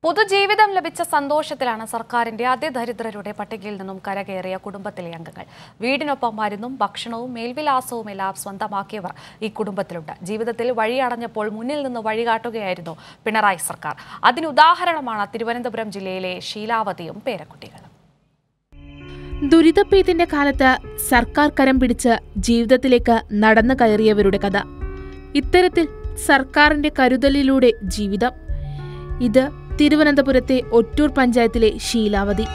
പുതുജീവിതം ലഭിച്ച സന്തോഷത്തിലാണ് സർക്കാരിന്റെ അതിദരിദ്രരുടെ പട്ടികയിൽ നിന്നും കരകയറിയ കുടുംബത്തിലെ അംഗങ്ങൾ വീടിനൊപ്പം മരുന്നും ഭക്ഷണവും മേൽവിലാസവും എല്ലാം സ്വന്തമാക്കിയവർ ഈ കുടുംബത്തിലുണ്ട് ജീവിതത്തിൽ വഴിയടഞ്ഞപ്പോൾ മുന്നിൽ നിന്ന് വഴികാട്ടുകയായിരുന്നു പിണറായി സർക്കാർ അതിനുദാഹരണമാണ് തിരുവനന്തപുരം ജില്ലയിലെ ശീലാവതിയും പേരക്കുട്ടികളും ദുരിതപ്പെയ്ത്തിന്റെ കാലത്ത് സർക്കാർ കരം പിടിച്ച് ജീവിതത്തിലേക്ക് നടന്നു കയറിയവരുടെ കഥ ഇത്തരത്തിൽ സർക്കാരിന്റെ കരുതലിലൂടെ ജീവിതം ഇത് തിരുവനന്തപുരത്തെ ഒറ്റൂർ പഞ്ചായത്തിലെ ശീലാവതി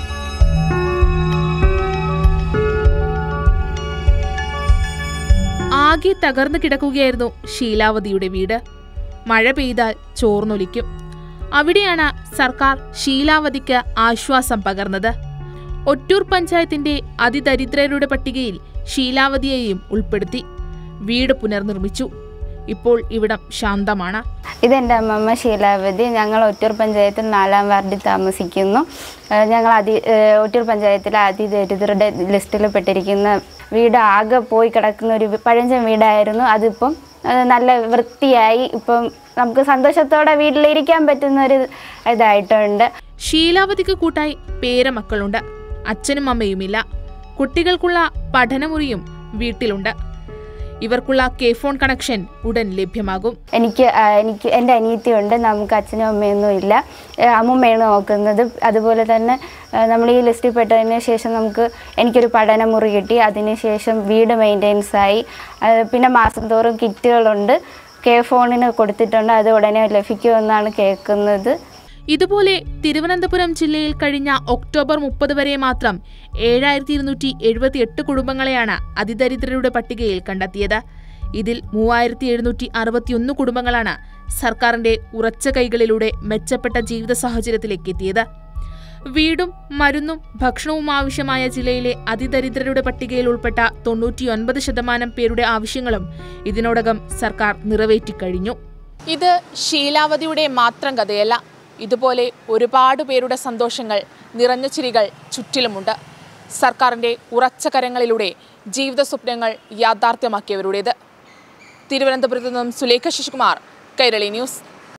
ആകെ തകർന്നു കിടക്കുകയായിരുന്നു ശീലാവതിയുടെ വീട് മഴ പെയ്താൽ ചോർന്നൊലിക്കും അവിടെയാണ് സർക്കാർ ശീലാവതിക്ക് ആശ്വാസം പകർന്നത് ഒറ്റൂർ പഞ്ചായത്തിന്റെ അതിദരിദ്രരുടെ പട്ടികയിൽ ശീലാവതിയെയും ഉൾപ്പെടുത്തി വീട് പുനർനിർമ്മിച്ചു ഇപ്പോൾ ഇവിടം ശാന്തമാണ് ഇതെൻ്റെ അമ്മമ്മ ശീലാവതി ഞങ്ങൾ ഒറ്റൂർ പഞ്ചായത്തിൽ നാലാം വാർഡിൽ താമസിക്കുന്നു ഏഹ് ഞങ്ങൾ അതി ഏഹ് ഒറ്റൂർ പഞ്ചായത്തിലെ അതിദരിദ്രരുടെ ലിസ്റ്റിൽ പെട്ടിരിക്കുന്ന വീട് ആകെ പോയി കിടക്കുന്ന ഒരു പഴഞ്ചൻ വീടായിരുന്നു അതിപ്പം ഏഹ് നല്ല വൃത്തിയായി ഇപ്പം നമുക്ക് സന്തോഷത്തോടെ വീട്ടിലിരിക്കാൻ പറ്റുന്ന ഒരു ഇതായിട്ടുണ്ട് ശീലാവതിക്ക് കൂട്ടായി പേരമക്കളുണ്ട് അച്ഛനും അമ്മയുമില്ല കുട്ടികൾക്കുള്ള പഠനമുറിയും വീട്ടിലുണ്ട് ഇവർക്കുള്ള കെ ഫോൺ കണക്ഷൻ ഉടൻ ലഭ്യമാകും എനിക്ക് ആ, എനിക്ക് എൻ്റെ അനിയത്തിയുണ്ട് നമുക്ക് അച്ഛനും അമ്മയൊന്നും ഇല്ല ഏഹ് അമ്മുമ്മയാണ് നോക്കുന്നത് അതുപോലെ തന്നെ ഏഹ് നമ്മൾ ഈ ലിസ്റ്റിൽ പെട്ടതിന് ശേഷം നമുക്ക് എനിക്കൊരു പഠനമുറി കിട്ടി അതിനുശേഷം വീട് മെയിൻ്റെനൻസ് ആയി അത് പിന്നെ മാസം തോറും കിറ്റുകളുണ്ട് കെ ഫോണിന് കൊടുത്തിട്ടുണ്ട് അത് ഉടനെ ലഭിക്കുമെന്നാണ് കേൾക്കുന്നത് ഇതുപോലെ തിരുവനന്തപുരം ജില്ലയിൽ കഴിഞ്ഞ ഒക്ടോബർ മുപ്പത് വരെ മാത്രം ഏഴായിരത്തി ഇരുന്നൂറ്റി എഴുപത്തി എട്ട് കുടുംബങ്ങളെയാണ് അതിദരിദ്രരുടെ പട്ടികയിൽ കണ്ടെത്തിയത് ഇതിൽ മൂവായിരത്തി എഴുന്നൂറ്റി അറുപത്തിയൊന്ന് കുടുംബങ്ങളാണ് സർക്കാരിന്റെ ഉറച്ച കൈകളിലൂടെ മെച്ചപ്പെട്ട ജീവിത സാഹചര്യത്തിലേക്ക് എത്തിയത് വീടും മരുന്നും ഭക്ഷണവും ആവശ്യമായ ജില്ലയിലെ അതിദരിദ്രരുടെ പട്ടികയിൽ ഉൾപ്പെട്ട തൊണ്ണൂറ്റിയൊൻപത് ശതമാനം പേരുടെ ആവശ്യങ്ങളും ഇതിനോടകം സർക്കാർ നിറവേറ്റിക്കഴിഞ്ഞു ഇത് ശീലാവതിയുടെ മാത്രം കഥയല്ല ഇതുപോലെ ഒരുപാട് പേരുടെ സന്തോഷങ്ങൾ നിറഞ്ഞ ചിരികൾ ചുറ്റിലുമുണ്ട് സർക്കാരിൻ്റെ ഉറച്ച കരങ്ങളിലൂടെ ജീവിത സ്വപ്നങ്ങൾ യാഥാർത്ഥ്യമാക്കിയവരുടേത് തിരുവനന്തപുരത്ത് നിന്നും സുലേഖ ശശികുമാർ കൈരളി ന്യൂസ്